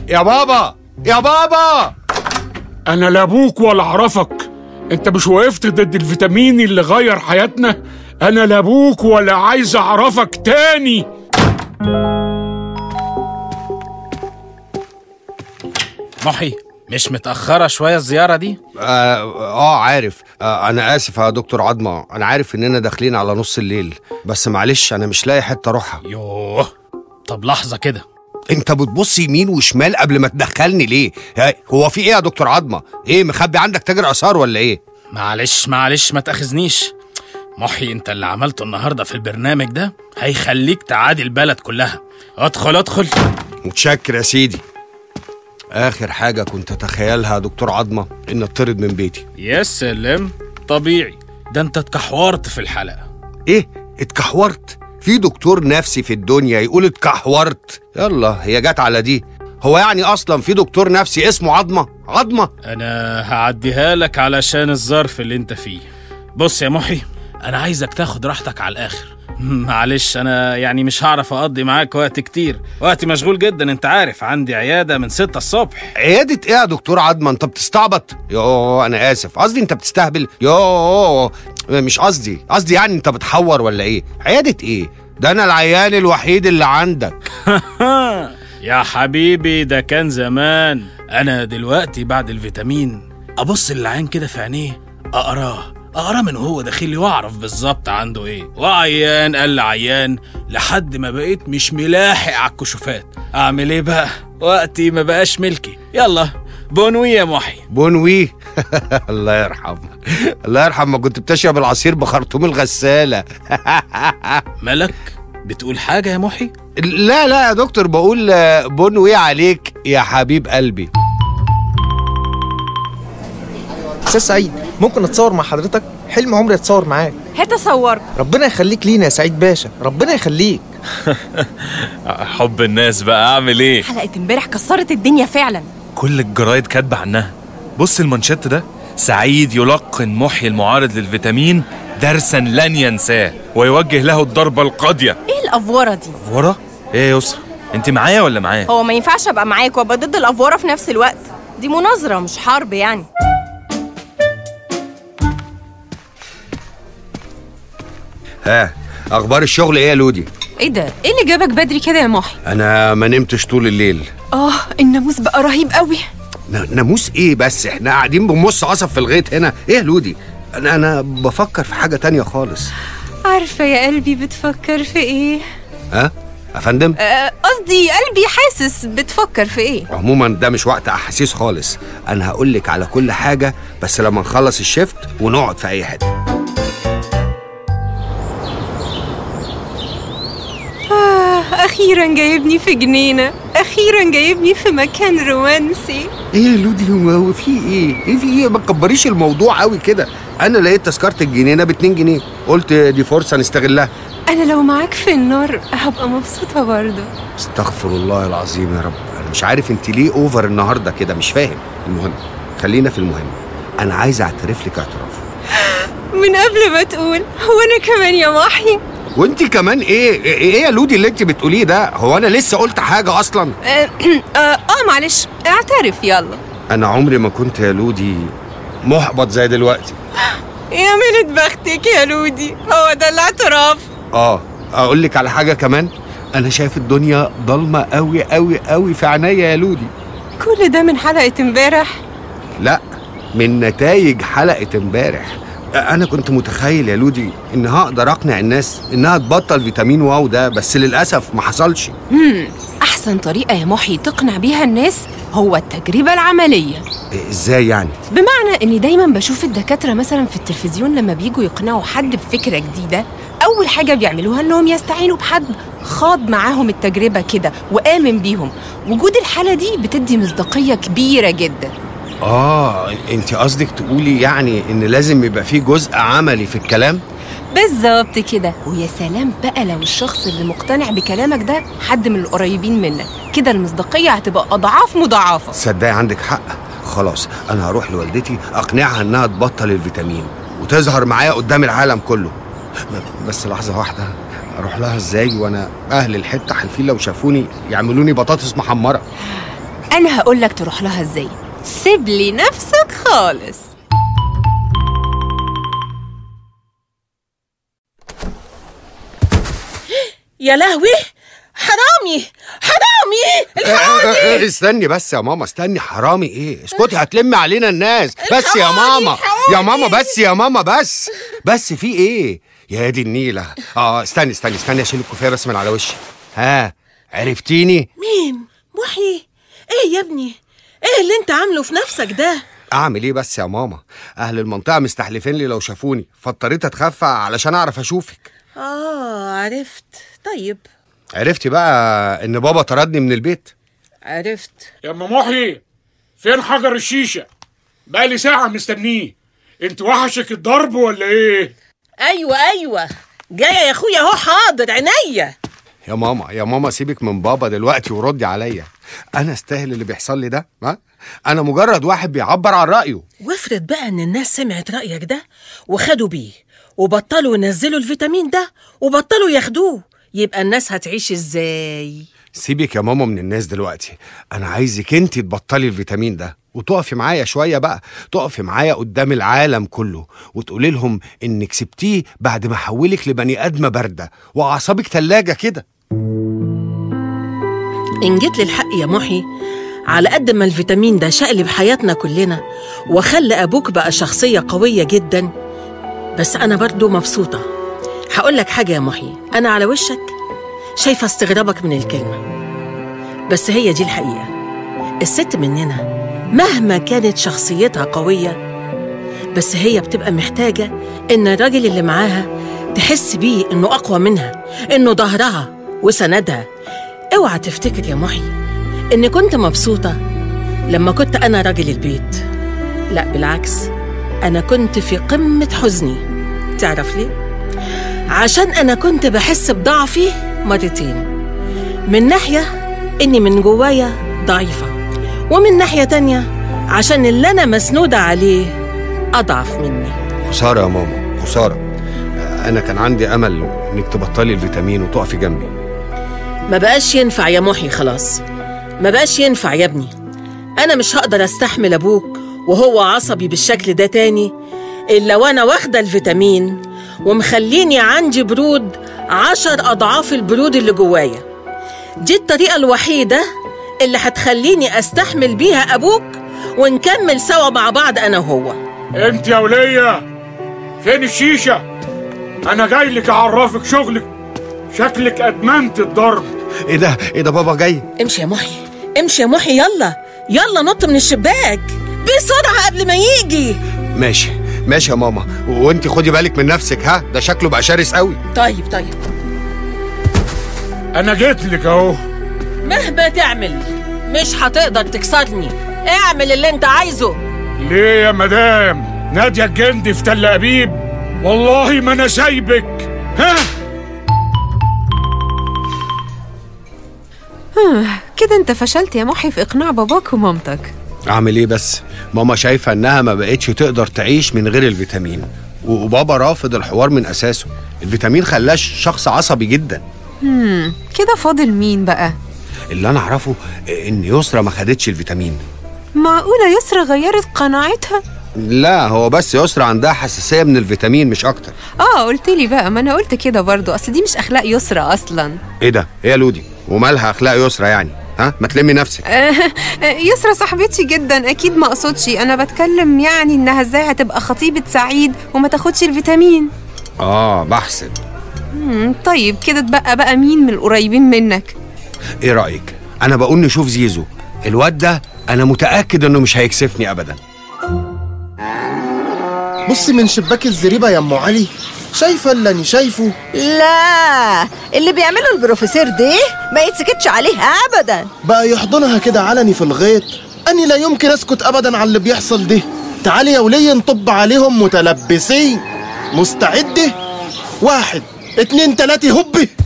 يا بابا يا بابا انا لا ابوك ولا اعرفك انت مش وقفت ضد الفيتامين اللي غير حياتنا انا لا ابوك ولا عايز اعرفك تاني محي مش متأخرة شوية الزيارة دي؟ آه, اه عارف آه انا اسف يا دكتور عظمه انا عارف اننا داخلين على نص الليل بس معلش انا مش لاقي حته اروحها يوه طب لحظة كده انت بتبص يمين وشمال قبل ما تدخلني ليه ها، هو في ايه يا دكتور عظمه ايه مخبي عندك تاجر اثار ولا ايه معلش معلش ما تاخذنيش محي انت اللي عملته النهاردة في البرنامج ده هيخليك تعادي البلد كلها ادخل ادخل متشكر يا سيدي اخر حاجه كنت اتخيلها يا دكتور عظمه ان اطرد من بيتي يا سلام طبيعي ده انت اتكحورت في الحلقة ايه اتكحورت في دكتور نفسي في الدنيا يقول اتكحورت يلا هي جت على دي هو يعني اصلا في دكتور نفسي اسمه عظمه عظمه انا هعديها لك علشان الظرف اللي انت فيه بص يا محي انا عايزك تاخد راحتك على الاخر معلش انا يعني مش هعرف اقضي معاك وقت كتير وقتي مشغول جدا انت عارف عندي عيادة من ستة الصبح عيادة ايه يا دكتور عظمه انت بتستعبط يوه انا اسف قصدي انت بتستهبل يوه مش قصدي قصدي يعني انت بتحور ولا ايه عيادة ايه ده انا العيان الوحيد اللي عندك يا حبيبي ده كان زمان انا دلوقتي بعد الفيتامين ابص للعين كده في عينيه اقراه اقراه من هو داخلي واعرف بالظبط عنده ايه وعيان قال عيان لحد ما بقيت مش ملاحق على الكشوفات اعمل ايه بقى وقتي ما بقاش ملكي يلا بونوي يا محي بونوي الله يرحم الله يرحم ما كنت بتشرب العصير بخرطوم الغسالة ملك بتقول حاجة يا محي لا لا يا دكتور بقول آه، بونوي عليك يا حبيب قلبي استاذ سعيد ممكن اتصور مع حضرتك حلم عمري اتصور معاك هات اصورك ربنا يخليك لينا يا سعيد باشا ربنا يخليك حب الناس بقى اعمل ايه حلقه امبارح كسرت الدنيا فعلا كل الجرايد كاتبه عنها بص المانشيت ده سعيد يلقن محيي المعارض للفيتامين درسا لن ينساه ويوجه له الضربه القاضيه ايه الافوره دي ورا ايه يا يسرا انت معايا ولا معايا هو ما ينفعش ابقى معاك وابقى ضد الافوره في نفس الوقت دي مناظره مش حرب يعني ها اخبار الشغل ايه يا لودي ايه ده؟ ايه اللي جابك بدري كده يا محي؟ انا ما نمتش طول الليل اه الناموس بقى رهيب قوي ن- ناموس ايه بس احنا قاعدين بنمص قصب في الغيط هنا ايه يا لودي انا انا بفكر في حاجه تانية خالص عارفة يا قلبي بتفكر في ايه؟ ها يا فندم آه، قصدي قلبي حاسس بتفكر في ايه؟ عموما ده مش وقت احاسيس خالص انا هقول لك على كل حاجه بس لما نخلص الشيفت ونقعد في اي حته آه أخيرا جايبني في جنينة أخيرا جايبني في مكان رومانسي ايه يا لودي هو هو في ايه ايه في ايه ما تكبريش الموضوع قوي كده انا لقيت تذكره الجنينه ب 2 جنيه قلت دي فرصه نستغلها أنا لو معاك في النار هبقى مبسوطة برضه استغفر الله العظيم يا رب انا مش عارف انت ليه اوفر النهارده كده مش فاهم المهم خلينا في المهم انا عايز اعترف لك اعتراف من قبل ما تقول هو أنا كمان يا محي وانت كمان ايه ايه إيه يا لودي اللي انت بتقوليه ده هو انا لسه قلت حاجه اصلا آه, آه, آه معلش اعترف يلا انا عمري ما كنت يا لودي محبط زي دلوقتي يا ميلة بختك يا لودي هو ده الاعتراف اه اقول لك على حاجه كمان انا شايف الدنيا ضلمه قوي قوي قوي في عينيا يا لودي كل ده من حلقة امبارح لا من نتائج حلقه امبارح انا كنت متخيل يا لودي ان هقدر اقنع الناس انها تبطل فيتامين واو ده بس للاسف ما حصلش مم. أحسن طريقة يا محي تقنع بيها الناس هو التجربة العملية إيه، ازاي يعني بمعنى اني دايما بشوف الدكاترة مثلا في التلفزيون لما بيجوا يقنعوا حد بفكرة جديدة اول حاجة بيعملوها انهم يستعينوا بحد خاض معاهم التجربة كده وآمن بيهم وجود الحالة دي بتدي مصداقية كبيرة جدا اه انت قصدك تقولي يعني ان لازم يبقى في جزء عملي في الكلام بالظبط كده ويا سلام بقى لو الشخص اللي مقتنع بكلامك ده حد من القريبين منك كده المصداقية هتبقى أضعاف مضاعفة تصدقي عندك حق خلاص انا هروح لوالدتي اقنعها انها تبطل الفيتامين وتظهر معايا قدام العالم كله ب- بس لحظه واحده اروح لها ازاي وانا اهل الحته حالفين لو شافوني يعملوني بطاطس محمره انا هقول لك تروح لها ازاي سيب لي نفسك خالص يا لهوي حرامي حرامي الحقوني استني بس يا ماما استني حرامي ايه اسكتي هتلمي علينا الناس بس يا ماما يا ماما بس يا ماما بس بس في ايه يا دي النيلة اه استني استني استني اشيل الكوفية بس من على وشي ها عرفتيني مين محي ايه يا ابني ايه اللي انت عامله في نفسك ده اعمل ايه بس يا ماما اهل المنطقة مستحلفين لي لو شافوني فاضطريت اتخفى علشان اعرف اشوفك اه عرفت طيب عرفتي بقى ان بابا طردني من البيت عرفت يا ام محي فين حجر الشيشه بقالي ساعه مستنيه انت وحشك الضرب ولا ايه ايوه ايوه جايه يا اخويا اهو حاضر عينيا يا ماما يا ماما سيبك من بابا دلوقتي وردي عليا انا استاهل اللي بيحصل لي ده ها انا مجرد واحد بيعبر عن رايه وافرض بقى ان الناس سمعت رايك ده وخدوا بيه وبطلوا ينزلوا الفيتامين ده وبطلوا ياخدوه يبقى الناس هتعيش ازاي سيبك يا ماما من الناس دلوقتي انا عايزك انت تبطلي الفيتامين ده وتقفي معايا شويه بقى تقفي معايا قدام العالم كله وتقولي لهم انك سبتيه بعد ما حولك لبني ادمه بارده واعصابك تلاجه كده إن جيت للحق يا محي على قد ما الفيتامين ده شقلب حياتنا كلنا وخلى أبوك بقى شخصية قوية جدا بس أنا برضو مبسوطة هقول لك حاجة يا محي أنا على وشك شايفة استغرابك من الكلمة بس هي دي الحقيقة الست مننا مهما كانت شخصيتها قوية بس هي بتبقى محتاجة إن الراجل اللي معاها تحس بيه إنه أقوى منها إنه ظهرها وسندها اوعى تفتكر يا محي إني كنت مبسوطة لما كنت أنا راجل البيت لا بالعكس أنا كنت في قمة حزني تعرف ليه؟ عشان أنا كنت بحس بضعفي مرتين من ناحية إني من جوايا ضعيفة ومن ناحية تانية عشان اللي أنا مسنودة عليه أضعف مني خساره يا ماما خساره انا كان عندي امل انك تبطلي الفيتامين وتقفي جنبي ما بقاش ينفع يا محي خلاص ما بقاش ينفع يا ابني أنا مش هقدر أستحمل أبوك وهو عصبي بالشكل ده تاني إلا وأنا واخدة الفيتامين ومخليني عندي برود عشر أضعاف البرود اللي جوايا دي الطريقة الوحيدة اللي هتخليني أستحمل بيها أبوك ونكمل سوا مع بعض أنا وهو انت يا وليه فين الشيشه انا جاي لك اعرفك شغلك شكلك ادمنت الضرب ايه ده ايه ده بابا جاي امشي يا محي امشي يا محي يلا يلا نط من الشباك بسرعة قبل ما يجي ماشي ماشي يا ماما وانت خدي بالك من نفسك ها ده شكله بقى شرس قوي طيب طيب انا جيت لك اهو مهما تعمل مش هتقدر تكسرني اعمل اللي انت عايزه ليه يا مدام نادية الجندي في تل أبيب والله ما أنا سايبك ها كده انت فشلت يا محي في اقناع باباك ومامتك اعمل ايه بس ماما شايفه انها ما بقتش تقدر تعيش من غير الفيتامين و- وبابا رافض الحوار من اساسه الفيتامين خلاش شخص عصبي جدا هم كده فاضل مين بقى اللي انا اعرفه ان يسرا ما خدتش الفيتامين معقولة يسرا غيرت قناعتها لا هو بس يسرا عندها حساسيه من الفيتامين مش اكتر اه قلت لي بقى ما انا قلت كده برضو اصل دي مش اخلاق يسرا اصلا ايه ده ايه يا لودي ومالها اخلاق يسرا يعني ها ما تلمي نفسك يسرا صاحبتي جدا اكيد ما اقصدش انا بتكلم يعني انها ازاي هتبقى خطيبة سعيد وما تاخدش الفيتامين اه بحسب مم، طيب كده اتبقى بقى مين من القريبين منك ايه رايك انا بقول نشوف زيزو الواد ده انا متاكد انه مش هيكسفني ابدا بص من شباك الزريبة يا ام علي شايفة اللي أنا شايفه لا اللي بيعمله البروفيسور ده ما يتسكتش عليه ابدا بقى يحضنها كده علني في الغيط أني لا يمكن أسكت أبدا على اللي بيحصل ده تعالي يا ولية نطب عليهم متلبسين مستعدة واحد اتنين تلاتة هبي